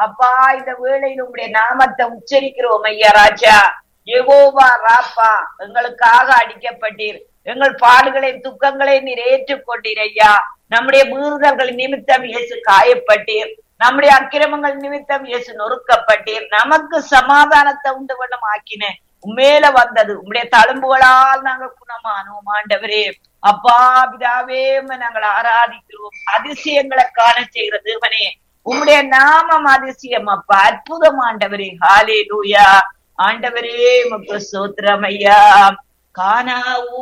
அப்பா இந்த வேளையில் உங்களுடைய நாமத்தை உச்சரிக்கிறோம் ஐயா ராஜா யெகோவா ராப்பா எங்களுக்காக அடிக்கப்பட்டீர் எங்கள் பாடுகளை துக்கங்களை நீர் ஏற்றுக்கொண்டீர் ஐயா நம்முடைய மீறுதல்கள் நிமித்தம் இயேசு காயப்பட்டீர் நம்முடைய அக்கிரமங்கள் நிமித்தம் இயேசு நொறுக்கப்பட்டீர் நமக்கு சமாதானத்தை உண்டு பண்ணம் ஆக்கின உண்மையில வந்தது உம்முடைய தழும்புகளால் நாங்கள் குணமானோம் ஆண்டவரே அப்பா பிதாவே உம்மை நாங்கள் ஆராதிக்கிறோம் அதிசயங்களை காண செய்கிற தேவனே உம்முடைய நாமம் அதிசயம் அப்பா அற்புதம் ஆண்டவரே ஹாலே லூயா ஆண்டவரே முக்கு சோத்திரம் ஐயா காணா